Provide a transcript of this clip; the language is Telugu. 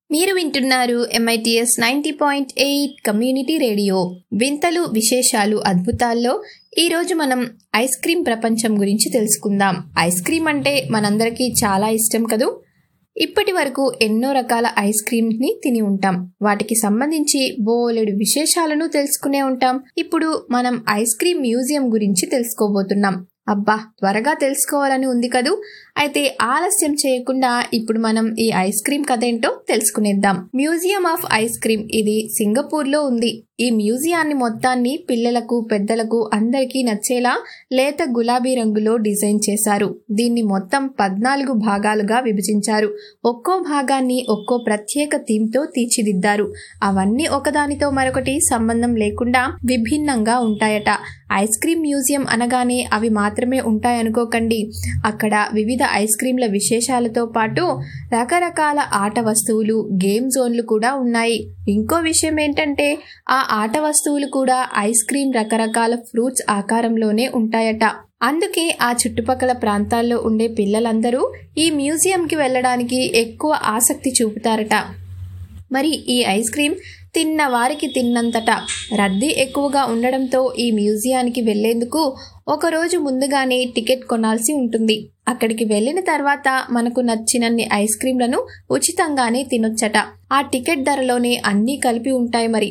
మీరు వింటున్నారు MITS ninety point eight community radio వింతలు విశేషాలు అద్భుతాల్లో ఈ రోజు మనం ఐస్ క్రీం ప్రపంచం గురించి తెలుసుకుందాం ఐస్ క్రీం అంటే మనందరికీ చాలా ఇష్టం కదూ ఇప్పటి వరకు ఎన్నో రకాల ఐస్ క్రీమ్ని తిని ఉంటాం వాటికి సంబంధించి బోలెడు విశేషాలను తెలుసుకునే ఉంటాం ఇప్పుడు మనం ఐస్ క్రీం మ్యూజియం గురించి తెలుసుకోబోతున్నాం అబ్బా త్వరగా తెలుసుకోవాలని ఉంది కదూ అయితే ఆలస్యం చేయకుండా ఇప్పుడు మనం ఈ ఐస్ క్రీం కథ ఏంటో తెలుసుకునేద్దాం మ్యూజియం ఆఫ్ ఐస్ క్రీం ఇది సింగపూర్ లో ఉంది ఈ మ్యూజియాన్ని మొత్తాన్ని పిల్లలకు పెద్దలకు అందరికీ నచ్చేలా లేత గులాబీ రంగులో డిజైన్ చేశారు దీన్ని మొత్తం పద్నాలుగు భాగాలుగా విభజించారు ఒక్కో భాగాన్ని ఒక్కో ప్రత్యేక థీమ్తో తీర్చిదిద్దారు అవన్నీ ఒకదానితో మరొకటి సంబంధం లేకుండా విభిన్నంగా ఉంటాయట ఐస్ క్రీం మ్యూజియం అనగానే అవి మాత్రమే ఉంటాయనుకోకండి అక్కడ వివిధ ఐస్ క్రీంల విశేషాలతో పాటు రకరకాల ఆట వస్తువులు గేమ్ జోన్లు కూడా ఉన్నాయి ఇంకో విషయం ఏంటంటే ఆ ఆట వస్తువులు కూడా ఐస్ క్రీం రకరకాల ఫ్రూట్స్ ఆకారంలోనే ఉంటాయట అందుకే ఆ చుట్టుపక్కల ప్రాంతాల్లో ఉండే పిల్లలందరూ ఈ మ్యూజియంకి వెళ్ళడానికి ఎక్కువ ఆసక్తి చూపుతారట మరి ఈ ఐస్ క్రీం తిన్న వారికి తిన్నంతట రద్దీ ఎక్కువగా ఉండడంతో ఈ మ్యూజియానికి వెళ్లేందుకు ఒకరోజు ముందుగానే టికెట్ కొనాల్సి ఉంటుంది అక్కడికి వెళ్ళిన తర్వాత మనకు నచ్చినన్ని ఐస్ క్రీంలను ఉచితంగానే తినొచ్చట ఆ టికెట్ ధరలోనే అన్నీ కలిపి ఉంటాయి మరి